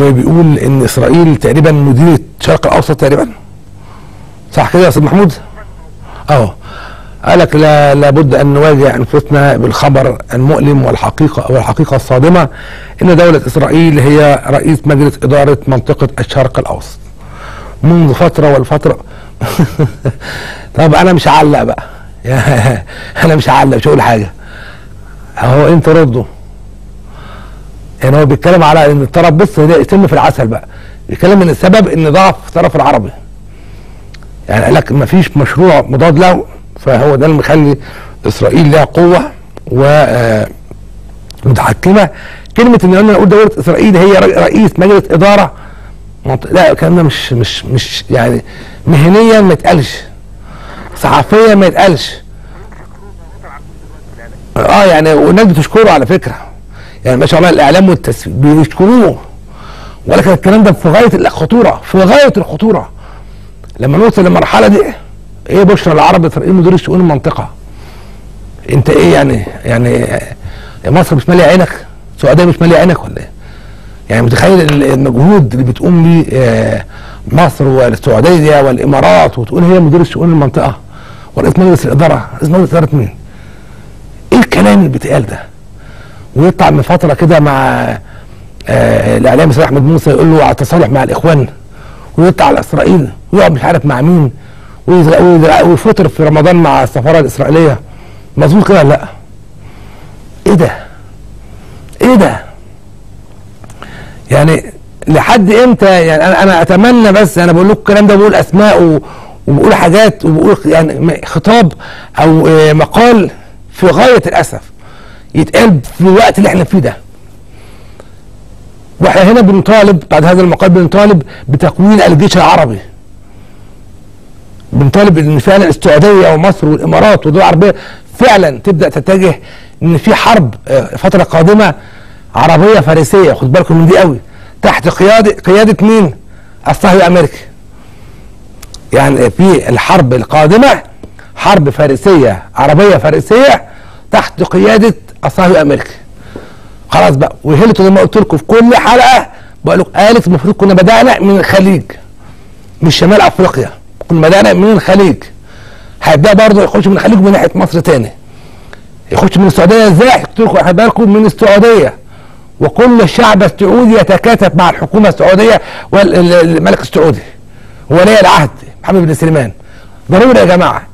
بيقول ان اسرائيل تقريبا مديرة الشرق الاوسط تقريبا صح كده يا استاذ محمود اه قال لك لا لابد ان نواجه انفسنا بالخبر المؤلم والحقيقه والحقيقه الصادمه ان دوله اسرائيل هي رئيس مجلس اداره منطقه الشرق الاوسط منذ فتره والفتره طب انا مش هعلق بقى انا مش هعلق مش هقول حاجه اهو انت ردوا يعني هو بيتكلم على ان الطرف بص ده يتم في العسل بقى بيتكلم ان السبب ان ضعف الطرف العربي يعني قال لك ما فيش مشروع مضاد له فهو ده اللي مخلي اسرائيل لها قوه و آه، متحكمه كلمه ان انا اقول دوله اسرائيل هي رئيس مجلس اداره منط- لا الكلام ده مش مش مش يعني مهنيا ما يتقالش صحفيا ما يتقالش اه يعني والناس بتشكره على فكره يعني ما شاء الله الاعلام والتسويق بيشكروه ولكن الكلام ده في غايه الخطوره في غايه الخطوره لما نوصل للمرحله دي ايه بشرى العرب اسرائيل مدير شؤون المنطقه انت ايه يعني يعني يا مصر مش ماليه عينك السعوديه مش ماليه عينك ولا ايه يعني متخيل ال- المجهود اللي بتقوم بيه آه، مصر والسعوديه والامارات وتقول هي مدير شؤون المنطقه ورئيس مجلس الاداره رئيس مجلس اداره مين ايه الكلام اللي بيتقال ده ويطلع من فتره كده مع آه الاعلامي صلاح احمد موسى يقول له على التصالح مع الاخوان ويطلع على اسرائيل ويقعد مش عارف مع مين ويزرع- ويزرع- ويفطر في رمضان مع السفاره الاسرائيليه مظبوط كده ولا لا ايه ده ايه ده يعني لحد امتى يعني انا انا اتمنى بس انا بقول لكم الكلام ده بقول اسماء و- وبقول حاجات وبقول يعني م- خطاب او آه، مقال في غايه الاسف يتقال في الوقت اللي احنا فيه ده واحنا هنا بنطالب بعد هذا المقال بنطالب بتكوين الجيش العربي بنطالب ان فعلا السعوديه ومصر والامارات والدول العربيه فعلا تبدا تتجه ان في حرب آه، فتره قادمه عربيه فارسيه خد بالكم من دي قوي تحت قياده قياده مين؟ الصهيوني الامريكي يعني في الحرب القادمه حرب فارسيه عربيه فارسيه تحت قياده الصهيوني الامريكي خلاص بقى وهلتوا زي ما قلت لكم في كل حلقه بقول لكم قالت المفروض كنا بدانا من الخليج مش شمال افريقيا كنا بدانا من الخليج هيبدا برضه يخش من الخليج من ناحيه مصر تاني يخش من السعوديه ازاي؟ قلت لكم خلي بالكم من السعوديه وكل الشعب السعودي يتكاتف مع الحكومه السعوديه والملك السعودي ولي العهد محمد بن سليمان ضروري يا جماعه